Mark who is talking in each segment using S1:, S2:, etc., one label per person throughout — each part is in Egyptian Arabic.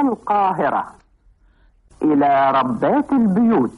S1: القاهرة إلى ربات البيوت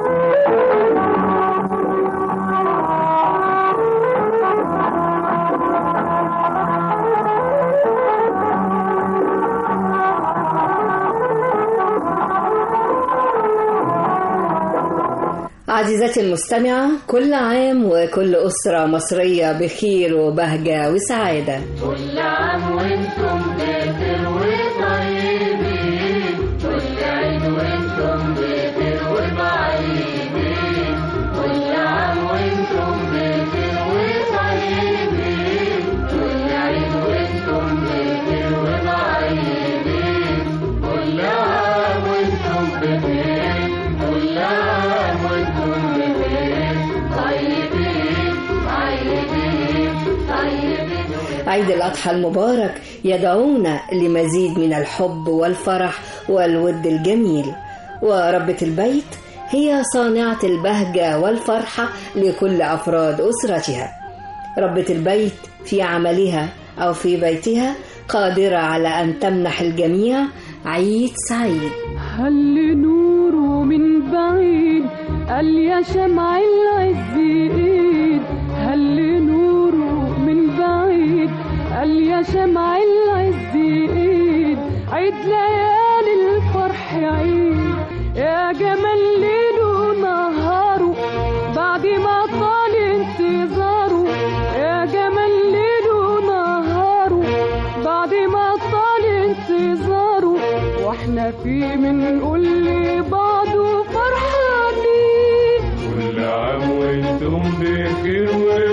S2: عزيزتي المستمعة كل عام وكل أسرة مصرية بخير وبهجة وسعادة
S3: كل عام وانتم بخير وطيبين كل عيد وانتم بخير وطيبين كل عام وانتم بخير وطيبين كل عيد وانتم بخير وطيبين كل عام وانتم بخير كل عام وانتم بخير طيبين طيبين طيبين
S2: عيد الأضحى المبارك يدعونا لمزيد من الحب والفرح والود الجميل وربة البيت هي صانعة البهجة والفرحة لكل أفراد أسرتها ربة البيت في عملها أو في بيتها قادرة على أن تمنح الجميع عيد سعيد
S4: هل نوره من بعيد قال يا شمع العز ايد هل نوره من بعيد قال يا شمع العز ايد عيد ليالي الفرح عيد يا جمال ليله نهاره بعد ما طال انتظاره يا جمال ليله نهاره بعد ما طال انتظاره واحنا فيه بنقول لبعض فرحانين
S3: كل عام وانتم بخير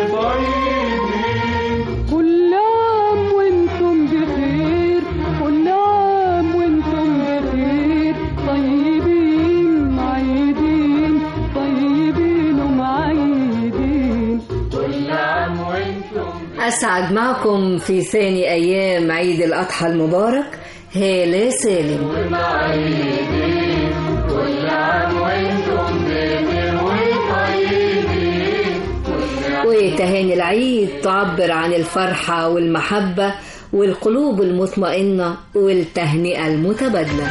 S3: وطيبين
S4: كل عام وانتم بخير كل عام وانتم بخير طيبين معيدين طيبين ومعيدين
S3: كل عام وانتم
S2: أسعد معكم في ثاني أيام عيد الأضحى المبارك هالة سالم
S3: معيدين كل عام وانتم بخير وطيبين
S2: وتهاني العيد تعبر عن الفرحة والمحبة والقلوب المطمئنة والتهنئة المتبادلة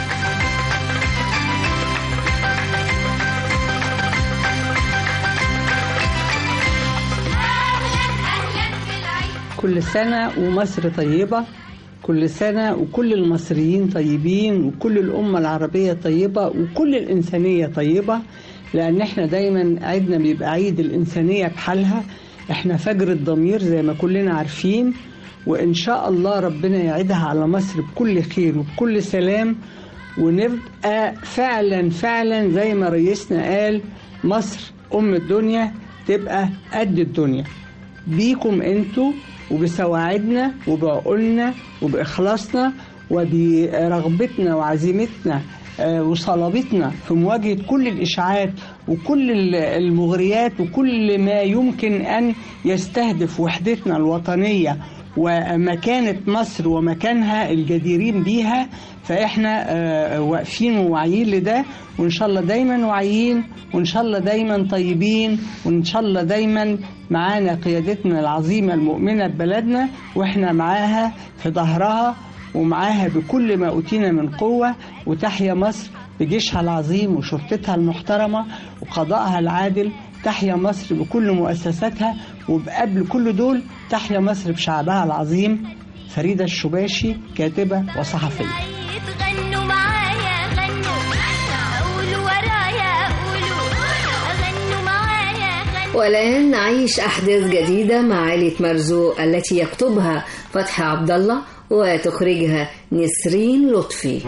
S5: كل سنة ومصر طيبة كل سنة وكل المصريين طيبين وكل الأمة العربية طيبة وكل الإنسانية طيبة لأن احنا دايما عيدنا بيبقى عيد الإنسانية بحالها احنا فجر الضمير زي ما كلنا عارفين وإن شاء الله ربنا يعيدها على مصر بكل خير وبكل سلام ونبقى فعلا فعلا زي ما رئيسنا قال مصر أم الدنيا تبقى قد الدنيا بيكم انتوا وبسواعدنا وبعقولنا وبإخلاصنا وبرغبتنا وعزيمتنا آه، وصلابتنا في مواجهة كل الإشاعات وكل ال- المغريات وكل ما يمكن أن يستهدف وحدتنا الوطنية ومكانة مصر ومكانها الجديرين بيها فإحنا آه، واقفين وواعيين لده وإن شاء الله دايما واعيين وإن شاء الله دايما طيبين وإن شاء الله دايما معانا قيادتنا العظيمة المؤمنة ببلدنا وإحنا معاها في ظهرها ومعاها بكل ما أوتينا من قوة وتحيا مصر بجيشها العظيم وشرطتها المحترمة وقضائها العادل تحيا مصر بكل مؤسساتها وقبل كل دول تحيا مصر بشعبها العظيم فريدة الشباشي كاتبة وصحفية
S6: غنوا معايا غنوا قولوا ورايا قولوا غنوا معايا غنوا
S2: والآن نعيش أحداث جديدة مع عائلة مرزوق التي يكتبها فتحي عبد الله وتخرجها نسرين لطفي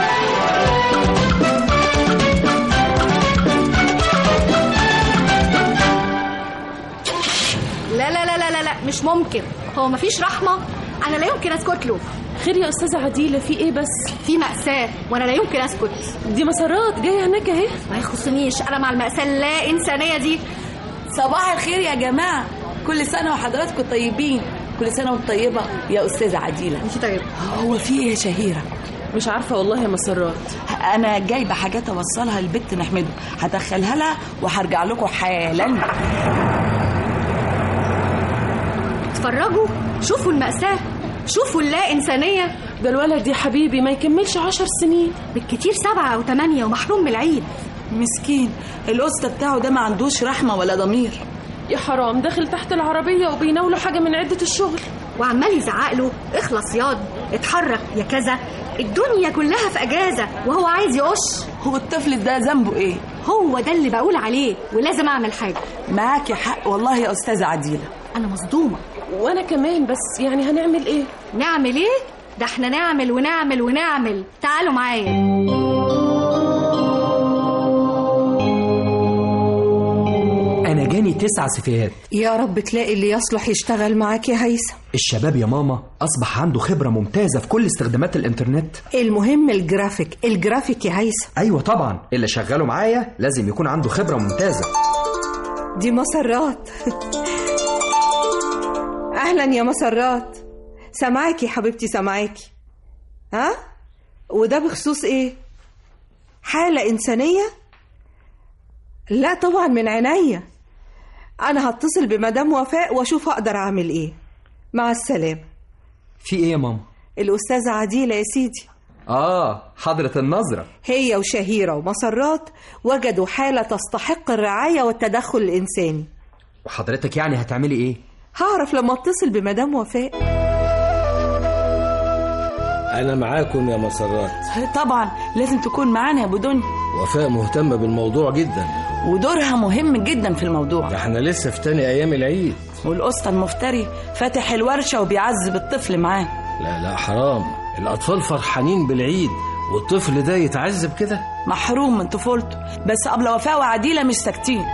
S7: لا لا لا لا لا, لا مش ممكن هو مفيش رحمة أنا لا يمكن أسكت له
S8: خير يا استاذه عديله في ايه بس
S7: في مأساة وأنا لا يمكن أسكت
S8: دي مسارات جايه هناك اهي
S7: ما يخصنيش أنا مع المأساة اللا إنسانية دي
S9: صباح الخير يا جماعة كل سنة وحضراتكم طيبين كل سنة وانت طيبة يا أستاذة عديلة
S7: أنت طيب
S9: هو في إيه يا شهيرة
S8: مش عارفه والله يا مسرات
S9: أنا جايبة حاجات أوصلها للبت نحمده هدخلها لها وهرجع لكم حالا
S7: اتفرجوا شوفوا المأساة شوفوا اللا إنسانية
S8: ده الولد يا حبيبي ما يكملش عشر سنين
S7: بالكتير سبعة أو تمانية ومحروم من العيد
S9: مسكين القسط بتاعه ده ما عندوش رحمة ولا ضمير
S8: يا حرام داخل تحت العربية وبيناوله حاجة من عدة الشغل
S7: وعمال يزعق له اخلص ياض اتحرك يا كذا الدنيا كلها في اجازه وهو عايز يقش
S9: هو الطفل ده ذنبه ايه
S7: هو ده اللي بقول عليه ولازم اعمل حاجه
S9: معاك حق والله يا استاذه عديله
S7: انا مصدومه
S8: وانا كمان بس يعني هنعمل ايه
S7: نعمل ايه ده احنا نعمل ونعمل ونعمل تعالوا معايا
S10: أنا جاني تسع سفيهات
S11: يا رب تلاقي اللي يصلح يشتغل معاك يا هيثم
S10: الشباب يا ماما أصبح عنده خبرة ممتازة في كل استخدامات الإنترنت
S11: المهم الجرافيك الجرافيك يا هيثم
S10: أيوة طبعا اللي شغاله معايا لازم يكون عنده خبرة ممتازة
S11: دي مسرات اهلا يا مسرات سامعاكي حبيبتي سامعاكي ها وده بخصوص ايه حالة إنسانية لا طبعا من عينيا أنا هتصل بمدام وفاء وأشوف أقدر أعمل إيه مع السلامة
S10: في إيه يا ماما؟
S11: الأستاذة عديلة يا سيدي
S10: آه حضرة النظرة
S11: هي وشهيرة ومسرات وجدوا حالة تستحق الرعاية والتدخل الإنساني
S10: وحضرتك يعني هتعملي إيه؟
S11: هعرف لما اتصل بمدام وفاء
S12: أنا معاكم يا مسرات
S9: طبعا لازم تكون معانا يا ابو دنيا
S12: وفاء مهتمة بالموضوع جدا
S9: ودورها مهم جدا في الموضوع
S12: ده احنا لسه في تاني أيام العيد
S9: والقسط المفتري فاتح الورشة وبيعذب الطفل معاه
S12: لا لا حرام الأطفال فرحانين بالعيد والطفل ده يتعذب كده
S9: محروم من طفولته بس أبلة وفاء وعديلة مش ساكتين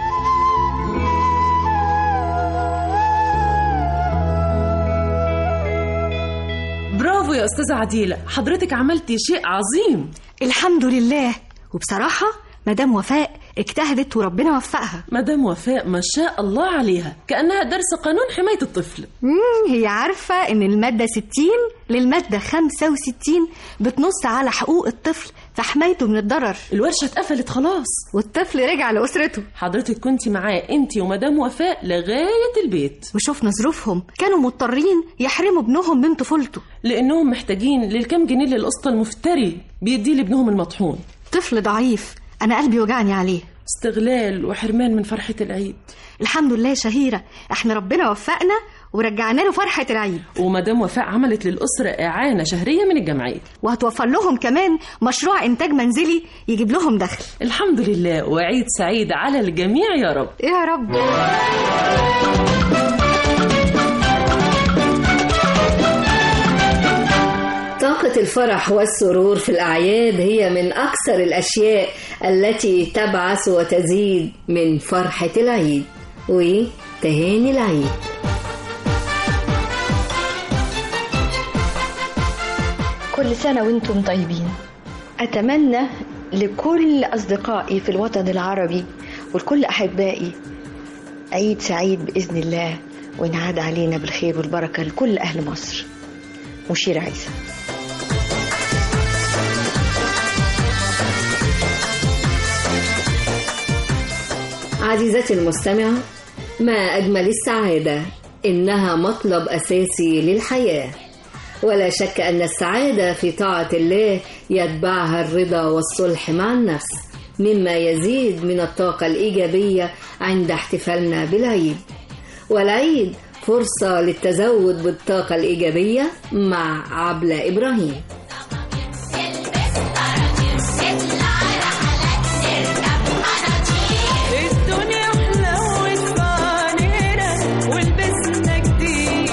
S8: برافو يا أستاذة عديلة حضرتك عملتي شيء عظيم
S7: الحمد لله وبصراحه مدام وفاء اجتهدت وربنا وفقها
S8: مدام وفاء ما شاء الله عليها كأنها درس قانون حماية الطفل
S7: مم هي عارفة إن المادة 60 للمادة 65 بتنص على حقوق الطفل في حمايته من الضرر
S8: الورشة اتقفلت خلاص
S7: والطفل رجع لأسرته
S8: حضرتك كنت معاه انت ومدام وفاء لغاية البيت
S7: وشفنا ظروفهم كانوا مضطرين يحرموا ابنهم من طفولته
S8: لأنهم محتاجين للكام جنيه للقسط المفتري بيديه لابنهم المطحون
S7: طفل ضعيف أنا قلبي وجعني عليه
S8: استغلال وحرمان من فرحة العيد
S7: الحمد لله يا شهيرة احنا ربنا وفقنا ورجعنا له فرحة العيد
S8: ومدام وفاء عملت للأسرة إعانة شهرية من الجمعية
S7: وهتوفر لهم كمان مشروع إنتاج منزلي يجيب لهم دخل
S8: الحمد لله وعيد سعيد على الجميع يا رب
S7: يا رب
S2: طاقة الفرح والسرور في الأعياد هي من أكثر الأشياء التي تبعث وتزيد من فرحة العيد وتهاني العيد
S13: كل سنة وانتم طيبين أتمنى لكل أصدقائي في الوطن العربي ولكل أحبائي عيد سعيد بإذن الله وينعاد علينا بالخير والبركة لكل أهل مصر مشير عيسى
S2: عزيزتي المستمعة ما أجمل السعادة إنها مطلب أساسي للحياة ولا شك أن السعادة في طاعة الله يتبعها الرضا والصلح مع النفس مما يزيد من الطاقة الإيجابية عند احتفالنا بالعيد والعيد فرصة للتزود بالطاقة الإيجابية مع عبلة إبراهيم
S3: الدنيا حلوت علينا ولبسنا جديد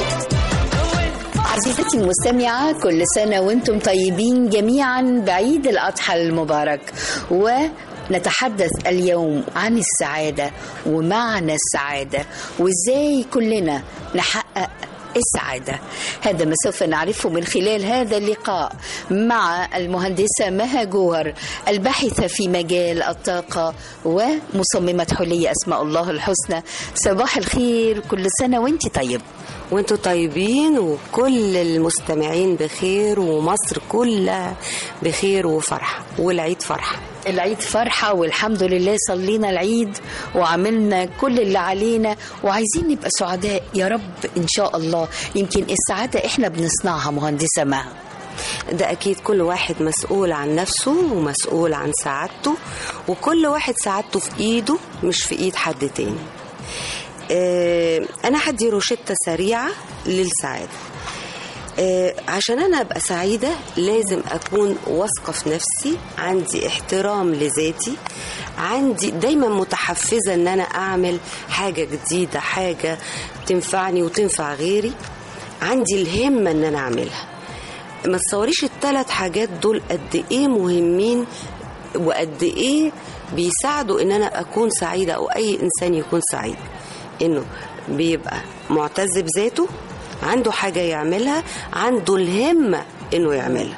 S14: عزيزتي المستمعة كل سنة وانتم طيبين جميعا بعيد الأضحى المبارك ونتحدث اليوم عن السعادة ومعنى السعادة وازاي كلنا نحقق السعادة هذا ما سوف نعرفه من خلال هذا اللقاء مع المهندسة مها جوهر الباحثة في مجال الطاقة ومصممة حلية أسماء الله الحسنى صباح الخير كل سنة وانت طيب
S15: وانتوا طيبين وكل المستمعين بخير ومصر كلها بخير وفرحة والعيد فرحة
S14: العيد فرحة والحمد لله صلينا العيد وعملنا كل اللي علينا وعايزين نبقى سعداء يا رب إن شاء الله يمكن السعادة إحنا بنصنعها مهندسة معها
S15: ده اكيد كل واحد مسؤول عن نفسه ومسؤول عن سعادته وكل واحد سعادته في ايده مش في ايد حد تاني آه، انا هدي روشتة سريعة للسعادة آه، عشان انا ابقى سعيده لازم اكون واثقه في نفسي عندي احترام لذاتي عندي دايما متحفزه ان انا اعمل حاجه جديده حاجه تنفعني وتنفع غيري عندي الهمه ان انا اعملها ما تصوريش الثلاث حاجات دول قد ايه مهمين وقد ايه بيساعدوا ان انا اكون سعيده او اي انسان يكون سعيد انه بيبقى معتز بذاته عنده حاجة يعملها عنده الهمة انه يعملها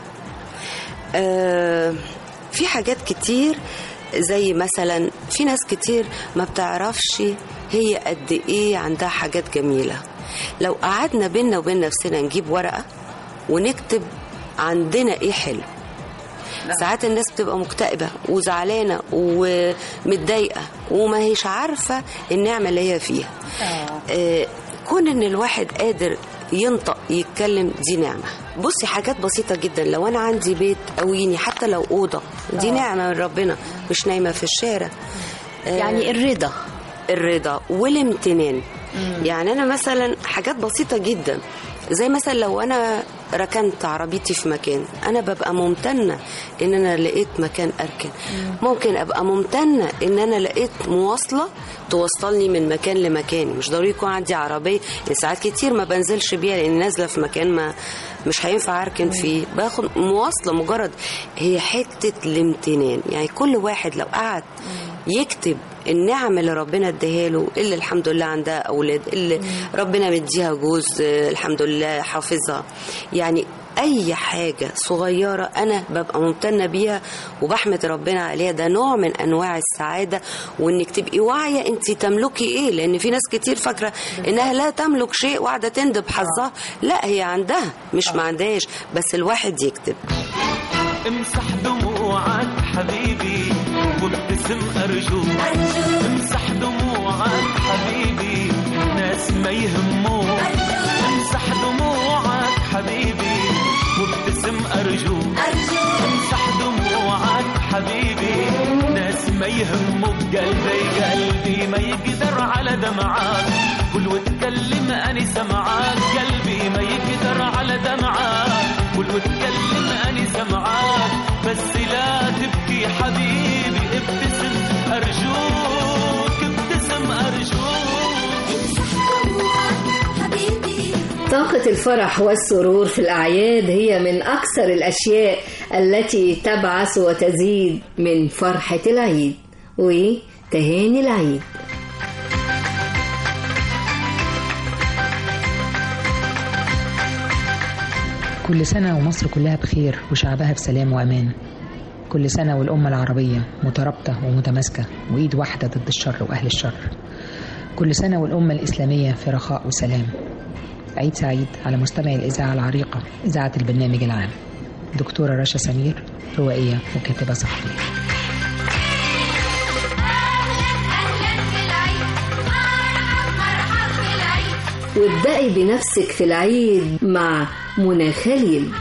S15: آه في حاجات كتير زي مثلا في ناس كتير ما بتعرفش هي قد ايه عندها حاجات جميلة لو قعدنا بينا وبين نفسنا نجيب ورقة ونكتب عندنا ايه حلو ساعات الناس بتبقى مكتئبة وزعلانة ومتضايقة وما هيش عارفة النعمة اللي هي فيها آه، كون ان الواحد قادر ينطق يتكلم دي نعمة بصي حاجات بسيطة جدا لو أنا عندي بيت قويني حتى لو أوضة دي
S14: آه.
S15: نعمة من ربنا مش نايمة في الشارع آه،
S14: يعني الرضا
S15: الرضا والامتنان يعني أنا مثلا حاجات بسيطة جدا زي مثلا لو أنا ركنت عربيتي في مكان أنا ببقى ممتنة إن أنا لقيت مكان أركن ممكن أبقى ممتنة إن أنا لقيت مواصلة توصلني من مكان لمكان مش ضروري يكون عندي عربية يعني ساعات كتير ما بنزلش بيها لأن نازلة في مكان ما مش هينفع أركن فيه باخد مواصلة مجرد هي حتة الامتنان يعني كل واحد لو قعد يكتب النعم اللي ربنا اداها له اللي الحمد لله عندها اولاد اللي ربنا مديها جوز آه، الحمد لله حافظها يعني اي حاجه صغيره انا ببقى ممتنه بيها وبحمد ربنا عليها ده نوع من انواع السعاده وانك تبقي واعيه انت تملكي ايه لان في ناس كتير فاكره انها لا تملك شيء وقاعده تندب حظها لا هي عندها مش ما عندهاش بس الواحد يكتب
S16: امسح دموعك حبيبي وابتسم ارجوك امسح دموعك حبيبي ناس ما يهموك امسح دموعك حبيبي وابتسم ارجوك امسح دموعك حبيبي ناس ما يهموك قلبي قلبي ما يقدر على دمعات قول واتكلم اني سمعاك قلبي ما يقدر على دمعات قول واتكلم اني سمعاك بس لا تبكي حبيبي ابتسم ارجوك ابتسم ارجوك
S2: طاقة الفرح والسرور في الأعياد هي من أكثر الأشياء التي تبعث وتزيد من فرحة العيد وتهاني العيد
S17: كل سنة ومصر كلها بخير وشعبها بسلام وأمان كل سنة والأمة العربية مترابطة ومتماسكة وإيد واحدة ضد الشر وأهل الشر كل سنة والأمة الإسلامية في رخاء وسلام عيد سعيد على مستمعي الإذاعة العريقة إذاعة البرنامج العام دكتورة رشا سمير روائية وكاتبة صحفية
S2: وابدأي بنفسك في العيد مع منى خليل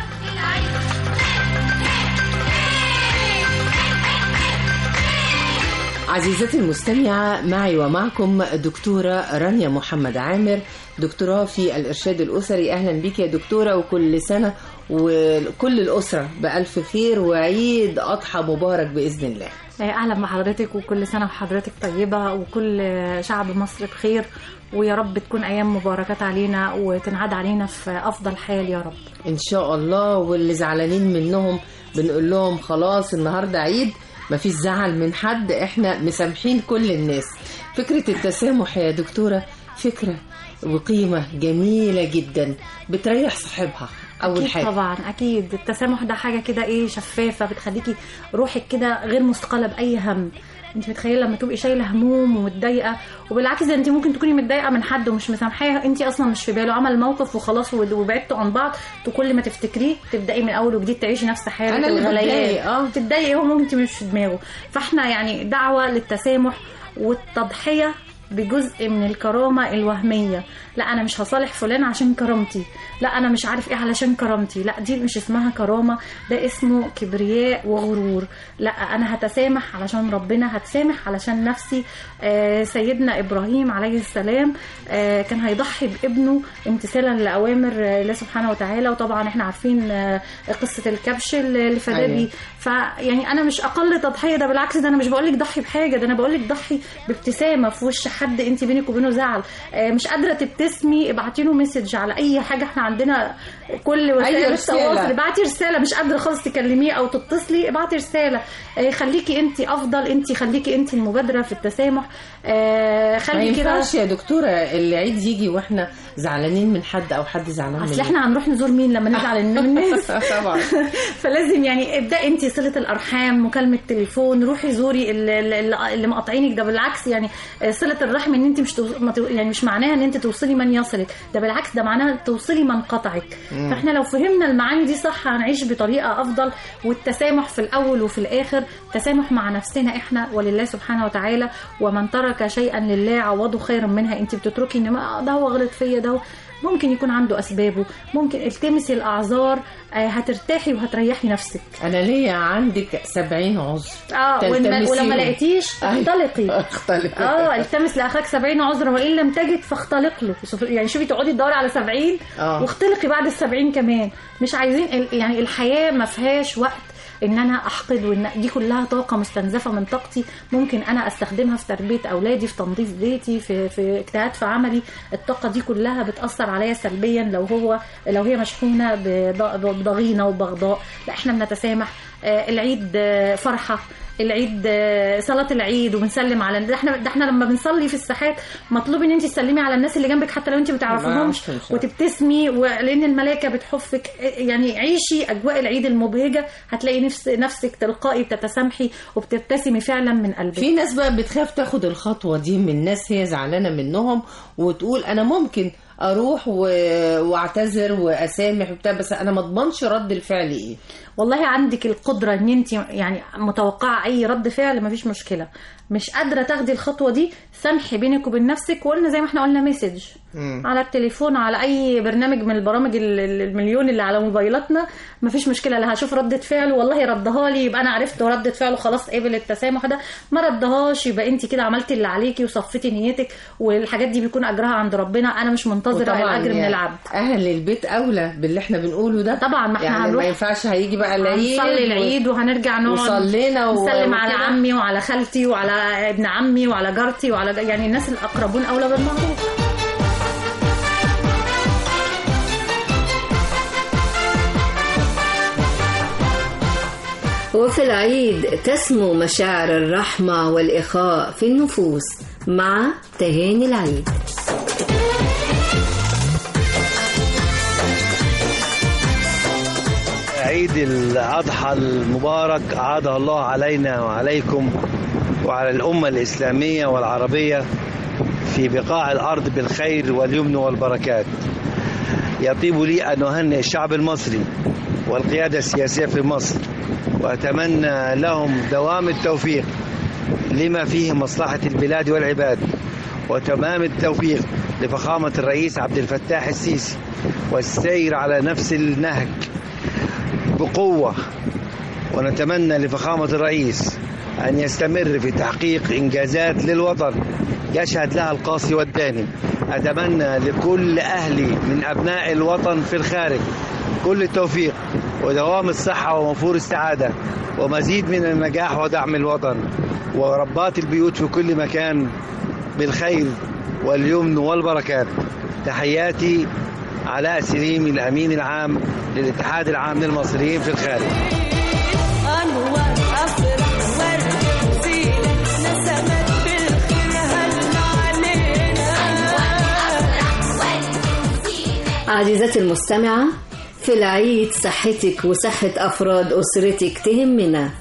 S18: عزيزتي المستمعة معي ومعكم دكتورة رانيا محمد عامر دكتوراه في الإرشاد الأسري أهلا بك يا دكتورة وكل سنة وكل الأسرة بألف خير وعيد أضحى مبارك بإذن الله
S19: اهلا بحضرتك وكل سنه وحضرتك طيبه وكل شعب مصر بخير ويا رب تكون ايام مباركات علينا وتنعاد علينا في افضل حال يا رب
S18: إن شاء الله واللي زعلانين منهم بنقول لهم خلاص النهاردة عيد مفيش زعل من حد احنا مسامحين كل الناس فكرة التسامح يا دكتورة فكرة وقيمة جميلة جدا بتريح صاحبها أول
S19: أكيد
S18: حاجة
S19: طبعا اكيد التسامح ده حاجه كده ايه شفافه بتخليكي روحك كده غير مثقله باي هم انت متخيله لما تبقي شايله هموم ومتضايقه وبالعكس ده انت ممكن تكوني متضايقه من حد ومش مسامحاه انت اصلا مش في باله عمل موقف وخلاص ود- وبعدتوا عن بعض تو كل ما تفتكريه تبداي من اول وجديد تعيشي نفس حاله
S18: أنا اللي
S19: الغليان
S18: بتضايق،
S19: اه تتضايقي هو ممكن انت مش في دماغه فاحنا يعني دعوه للتسامح والتضحيه بجزء من الكرامة الوهمية لا أنا مش هصالح فلان عشان كرامتي لا أنا مش عارف إيه علشان كرامتي لا دي مش اسمها كرامة ده اسمه كبرياء وغرور لا أنا هتسامح علشان ربنا هتسامح علشان نفسي آه سيدنا إبراهيم عليه السلام آه كان هيضحي بابنه امتثالا لأوامر آه، الله سبحانه وتعالى وطبعا احنا عارفين آه، قصة الكبش اللي فداه
S18: أيوة.
S19: بيه فيعني انا مش اقل تضحيه ده بالعكس ده انا مش بقول لك ضحي بحاجه ده انا بقول لك ضحي بابتسامه في وش حد انت بينك وبينه زعل آه، مش قادره تبتسمي ابعتي له مسج على اي حاجه احنا عندنا كل وسائل
S18: رسالة.
S19: التواصل ابعتي رساله مش قادره خالص تكلميه او تتصلي ابعتي رساله آه، خليكي انت افضل انت خليكي انت المبادره في التسامح آه،
S18: ما
S19: خلي كده
S18: ينفعش يا دكتورة العيد يجي واحنا زعلانين من حد او حد زعلان
S19: اصل
S18: مننا
S19: احنا هنروح نزور مين لما نزعل من الناس
S18: طبعا
S19: فلازم يعني ابدأ انت صلة الارحام مكالمة تليفون روحي زوري ال- ال- ال- اللي مقاطعينك ده بالعكس يعني صلة الرحم ان انت مش تو... ما تو- يعني مش معناها ان انت توصلي من يصلك ده بالعكس ده معناها توصلي من قطعك
S18: مم.
S19: فاحنا لو فهمنا المعاني دي صح هنعيش بطريقة افضل والتسامح في الاول وفي الاخر تسامح مع نفسنا احنا ولله سبحانه وتعالى ومن ترك شيئا لله عوضه خيرا منها انت بتتركي ان ما ده هو غلط فيا ده هو ممكن يكون عنده اسبابه ممكن التمسي الاعذار آه، هترتاحي وهتريحي نفسك
S18: انا ليا عندك سبعين عذر
S19: اه وإن-
S18: تلتمسيهم.
S19: ولما لقيتيش اختلقي
S18: اختلق
S19: اه التمس لاخاك 70 عذرا وان لم تجد فاختلق له شوف- يعني شوفي تقعدي تدوري على 70
S18: آه.
S19: واختلقي بعد ال 70 كمان مش عايزين ال- يعني الحياه ما فيهاش وقت ان انا احقد وان دي كلها طاقه مستنزفه من طاقتي ممكن انا استخدمها في تربيه اولادي في تنظيف بيتي في في اجتهاد في عملي الطاقه دي كلها بتاثر عليا سلبيا لو هو لو هي مشحونه بض- بضغينه وبغضاء لا احنا بنتسامح آه، العيد آه، فرحه العيد آه، صلاة العيد وبنسلم على ده احنا ده احنا لما بنصلي في الساحات مطلوب ان انت تسلمي على الناس اللي جنبك حتى لو انت ما تعرفيهمش
S18: ما أعرفش.
S19: وتبتسمي ولان الملائكه بتحفك يعني عيشي اجواء العيد المبهجه هتلاقي نفس نفسك تلقائي بتتسامحي وبتبتسمي فعلا من قلبك
S18: في ناس بقى بتخاف تاخد الخطوة دي من ناس هي زعلانة منهم وتقول أنا ممكن أروح و... وأعتذر وأسامح وبتاع بس أنا ما أضمنش رد الفعل إيه
S19: والله عندك القدرة ان انت يعني متوقعة اي رد فعل مفيش مشكلة مش قادرة تاخدي الخطوة دي سامحي بينك وبين نفسك وقلنا زي ما احنا قلنا مسج على التليفون على اي برنامج من البرامج ال- ال- المليون اللي على موبايلاتنا مفيش مشكله لا هشوف ردة فعله والله ردها لي يبقى انا عرفت ردة فعله خلاص قبل التسامح ده ما ردهاش يبقى انت كده عملتي اللي عليكي وصفيتي نيتك والحاجات دي بيكون اجرها عند ربنا انا مش منتظره
S18: وطبعاً
S19: الاجر من
S18: يعني
S19: العبد
S18: أهل البيت أولى باللي احنا بنقوله ده
S19: طبعا ما احنا
S18: يعني
S19: هنروح
S18: ما ينفعش هيجي بقى العيد
S19: هنصلي
S18: و-
S19: العيد وهنرجع نقعد
S18: وصلينا و-
S19: نسلم على
S18: وكده.
S19: عمي وعلى خالتي وعلى ابن عمي وعلى جارتي وعلى يعني الناس الاقربون اولى بالمعروف
S2: وفي العيد تسمو مشاعر الرحمة والإخاء في النفوس مع تهاني العيد
S20: عيد الأضحى المبارك عاده الله علينا وعليكم وعلى الأمة الإسلامية والعربية في بقاع الأرض بالخير واليمن والبركات يطيب لي أن أهنئ الشعب المصري والقيادة السياسية في مصر وأتمنى لهم دوام التوفيق لما فيه مصلحة البلاد والعباد وتمام التوفيق لفخامة الرئيس عبد الفتاح السيسي والسير على نفس النهج بقوة ونتمنى لفخامة الرئيس أن يستمر في تحقيق إنجازات للوطن يشهد لها القاصي والداني أتمنى لكل أهلي من أبناء الوطن في الخارج كل التوفيق ودوام الصحة وموفور السعادة ومزيد من النجاح ودعم الوطن وربات البيوت في كل مكان بالخير واليمن والبركات تحياتي علاء سليم الأمين العام للاتحاد العام للمصريين في الخارج
S3: أنور أفرح ورد زينة نسمت بالخير هل علينا
S2: عزيزتي المستمعة في العيد صحتك وصحة أفراد أسرتك تهمنا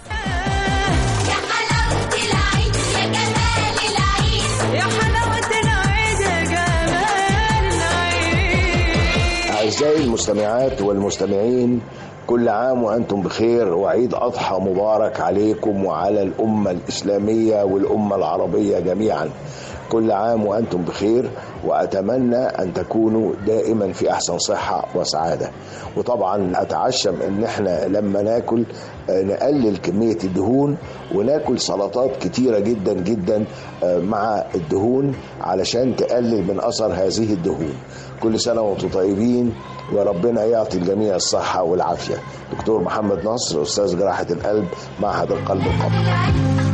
S3: يا حلاوة العيد يا جمال العيد
S21: أعزائي المستمعات والمستمعين كل عام وأنتم بخير وعيد أضحى مبارك عليكم وعلى الأمة الإسلامية والأمة العربية جميعا كل عام وأنتم بخير وأتمنى أن تكونوا دائما في أحسن صحة وسعادة وطبعا أتعشم أن احنا لما ناكل آه، نقلل كمية الدهون وناكل سلطات كتيرة جدا جدا آه، مع الدهون علشان تقلل من أثر هذه الدهون كل سنة وانتم طيبين وربنا يعطي الجميع الصحة والعافية دكتور محمد نصر أستاذ جراحة القلب معهد القلب القبضي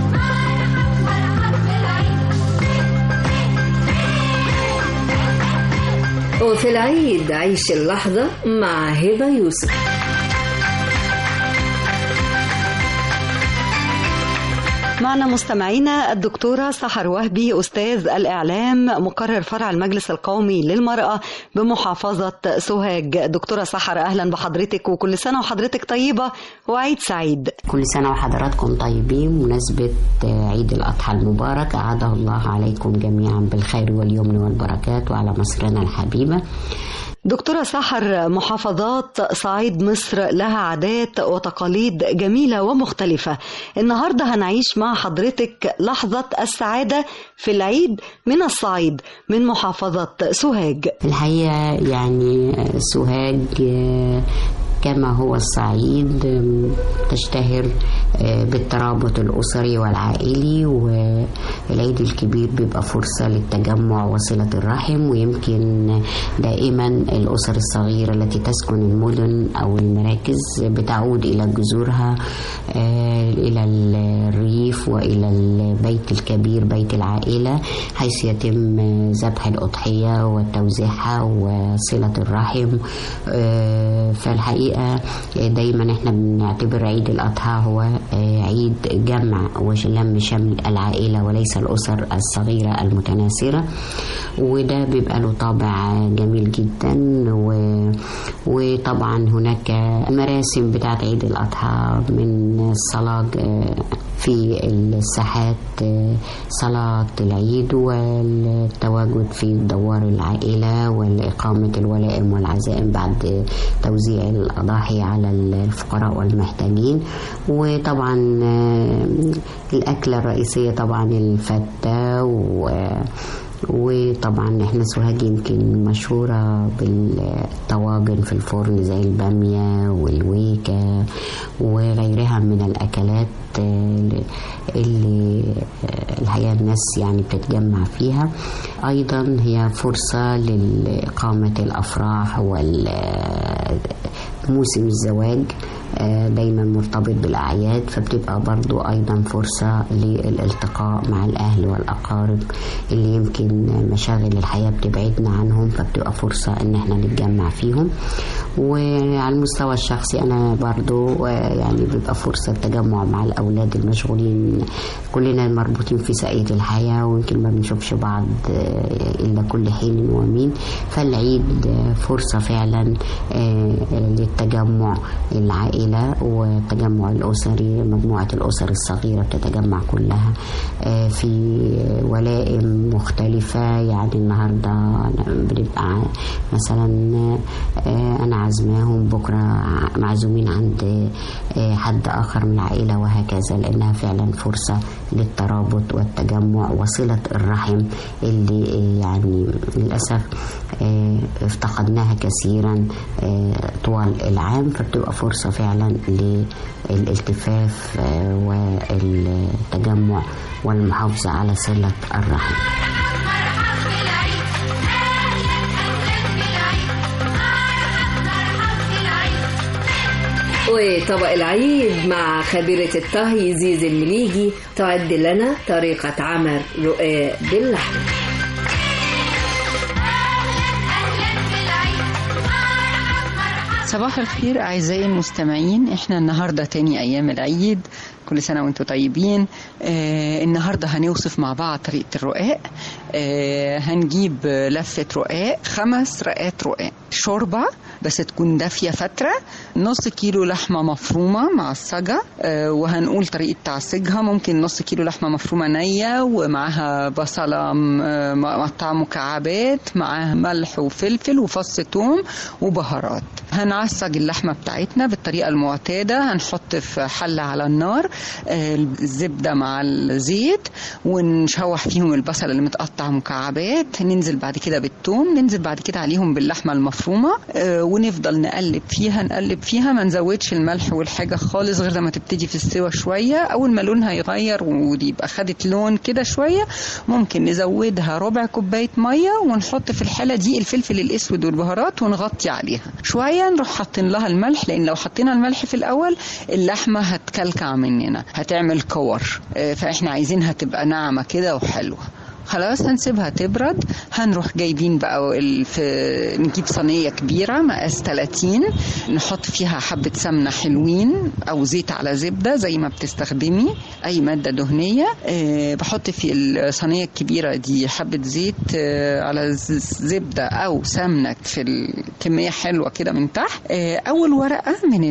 S2: وفي العيد عيش اللحظة مع هبة يوسف
S22: معنا مستمعينا الدكتورة سحر وهبي أستاذ الإعلام مقرر فرع المجلس القومي للمرأة بمحافظة سوهاج دكتورة سحر أهلا بحضرتك وكل سنة وحضرتك طيبة وعيد سعيد
S23: كل سنة وحضراتكم طيبين مناسبة عيد الأضحى المبارك أعاده الله عليكم جميعا بالخير واليمن والبركات وعلى مصرنا الحبيبة
S22: دكتورة سحر محافظات صعيد مصر لها عادات وتقاليد جميلة ومختلفة النهاردة هنعيش مع حضرتك لحظة السعادة في العيد من الصعيد من محافظة سوهاج
S23: الحقيقة يعني سوهاج آه، كما هو الصعيد آم، تشتهر آه، بالترابط الأسري والعائلي والعيد الكبير بيبقى فرصة للتجمع وصلة الرحم ويمكن دائما الأسر الصغيرة التي تسكن المدن أو المراكز بتعود إلى جذورها آه، إلى الريف وإلى البيت الكبير بيت العائلة حيث يتم ذبح الأضحية وتوزيعها وصلة الرحم آه، فالحقيقة دايما احنا بنعتبر عيد الأضحى هو آه، عيد جمع ولم شمل العائلة وليس الأسر الصغيرة المتناثرة وده بيبقى له طابع جميل جدا و... وطبعا هناك مراسم بتاعت عيد الأضحى من الصلاة آه، في الساحات آه، صلاة العيد والتواجد في دوار العائلة والإقامة الولائم والعزائم بعد توزيع الأضاحي على الفقراء والمحتاجين وطبعا آه، الأكلة الرئيسية طبعا الفتة و وطبعا احنا سوهاج يمكن مشهورة بالطواجن في الفرن زي البامية والويكة وغيرها من الأكلات آه، اللي آه، الحقيقة الناس يعني بتتجمع فيها أيضا هي فرصة لإقامة الأفراح وال موسم الزواج آه، دايما مرتبط بالأعياد فبتبقى برضو أيضا فرصة للالتقاء مع الأهل والأقارب اللي يمكن مشاغل الحياة بتبعدنا عنهم فبتبقى فرصة إن احنا نتجمع فيهم وعلى المستوى الشخصي أنا برضو آه، يعني بيبقى فرصة تجمع مع الأولاد المشغولين كلنا مربوطين في ساقية الحياة ويمكن ما بنشوفش بعض آه، إلا كل حين ومين فالعيد آه، فرصة فعلا آه، للتجمع العائلة والتجمع الأسري مجموعة الأسر الصغيرة بتتجمع كلها آه، في ولائم مختلفة يعني النهاردة بنبقى مثلا آه، أنا عازماهم بكرة معزومين عند آه، حد آخر من العائلة وهكذا لأنها فعلا فرصة للترابط والتجمع وصلة الرحم اللي آه، يعني للأسف آه، افتقدناها كثيرا آه، طوال العام فبتبقى فرصة فعلا للالتفاف آه، والتجمع والمحافظة على صلة الرحم
S2: وطبق العيد مع خبيرة الطهي زيزي المليجي تعد لنا طريقة عمل رقاق باللحم
S24: صباح الخير أعزائي المستمعين إحنا النهاردة تاني أيام العيد كل سنة وانتم طيبين آه النهاردة هنوصف مع بعض طريقة الرقاق آه هنجيب لفة رقاق خمس رقات رقاق شوربة بس تكون دافيه فتره نص كيلو لحمه مفرومه معصجه آه، وهنقول طريقه تعصيجها ممكن نص كيلو لحمه مفرومه نيه ومعاها بصله م- آه، مقطعه مكعبات معاها ملح وفلفل وفص ثوم وبهارات هنعصج اللحمه بتاعتنا بالطريقه المعتاده هنحط في حله على النار آه، الزبده مع الزيت ونشوح فيهم البصل اللي متقطع مكعبات ننزل بعد كده بالثوم ننزل بعد كده عليهم باللحمه المفرومه آه، ونفضل نقلب فيها نقلب فيها ما نزودش الملح والحاجه خالص غير لما تبتدي في السوا شويه اول ما لونها يغير ويبقى خدت لون كده شويه ممكن نزودها ربع كوبايه ميه ونحط في الحاله دي الفلفل الاسود والبهارات ونغطي عليها شويه نروح حاطين لها الملح لان لو حطينا الملح في الاول اللحمه هتكلكع مننا هتعمل كور آه، فاحنا عايزينها تبقى ناعمه كده وحلوه خلاص هنسيبها تبرد هنروح جايبين بقى ال- في نجيب صينيه كبيره مقاس 30 نحط فيها حبه سمنه حلوين او زيت على زبده زي ما بتستخدمي اي ماده دهنيه أه بحط في الصينيه الكبيره دي حبه زيت أه على ز- زبده او سمنه في الكميه حلوه كده من تحت أه اول ورقه من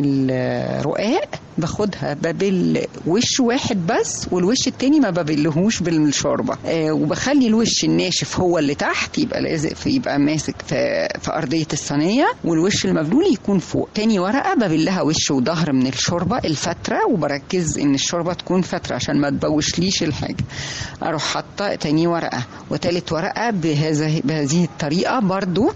S24: الرقاق باخدها ببل وش واحد بس والوش التاني ما ببلهوش بالشوربه آه وبخلي الوش الناشف هو اللي تحت يبقى لازق في يبقى ماسك في في ارضيه الصينيه والوش المبلول يكون فوق تاني ورقه ببلها وش وظهر من الشوربه الفتره وبركز ان الشوربه تكون فتره عشان ما تبوشليش الحاجه اروح حاطه تاني ورقه وتالت ورقه بهذا بهذه الطريقه برضو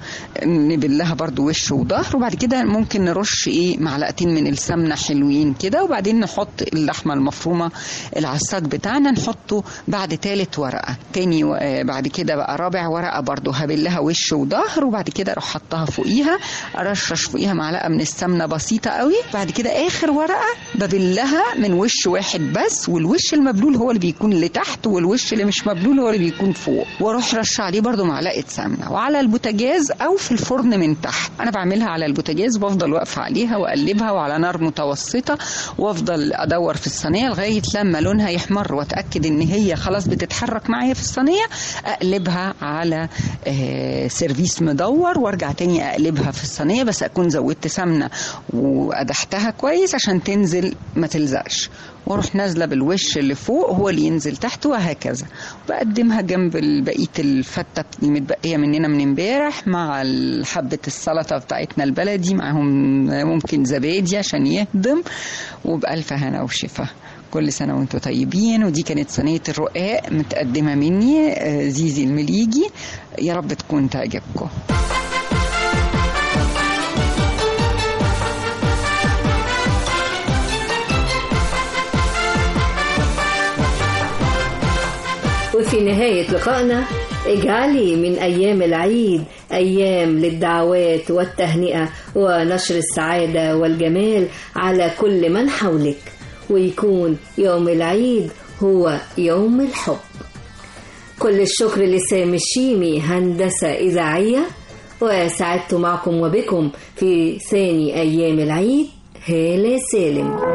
S24: نبلها برضو وش وظهر وبعد كده ممكن نرش ايه معلقتين من السمنه حلوين كده وبعدين نحط اللحمه المفرومه العصاج بتاعنا نحطه بعد تالت ورقه تاني و... آه، بعد كده بقى رابع ورقه برضو هبلها وش وظهر وبعد كده اروح حطها فوقيها ارشرش فوقيها معلقه من السمنه بسيطه قوي بعد كده اخر ورقه ببلها من وش واحد بس والوش المبلول هو اللي بيكون اللي تحت والوش اللي مش مبلول هو اللي بيكون فوق واروح رش عليه برضو معلقه سمنه وعلى البوتاجاز او في الفرن من تحت انا بعملها على البوتاجاز بفضل واقفه عليها واقلبها وعلى نار متوسطه وافضل ادور في الصينيه لغايه لما لونها يحمر واتاكد ان هي خلاص بتتحرك معايا في الصينيه اقلبها على آه، سيرفيس مدور وارجع تاني اقلبها في الصينيه بس اكون زودت سمنه وقدحتها كويس عشان تنزل ما تلزقش واروح نازله بالوش اللي فوق هو اللي ينزل تحت وهكذا بقدمها جنب بقيه الفته المتبقيه مننا من امبارح مع حبه السلطه بتاعتنا البلدي معاهم ممكن زبادي عشان يهضم وبألف هنا وشفا كل سنة وانتم طيبين ودي كانت صينية الرقاق متقدمة مني آه، زيزي المليجي يا رب تكون تعجبكم
S2: وفي نهاية لقائنا اجعلي من أيام العيد أيام للدعوات والتهنئة ونشر السعادة والجمال على كل من حولك ويكون يوم العيد هو يوم الحب كل الشكر لسامي الشيمي هندسة إذاعية وسعدت معكم وبكم في ثاني أيام العيد هالة سالم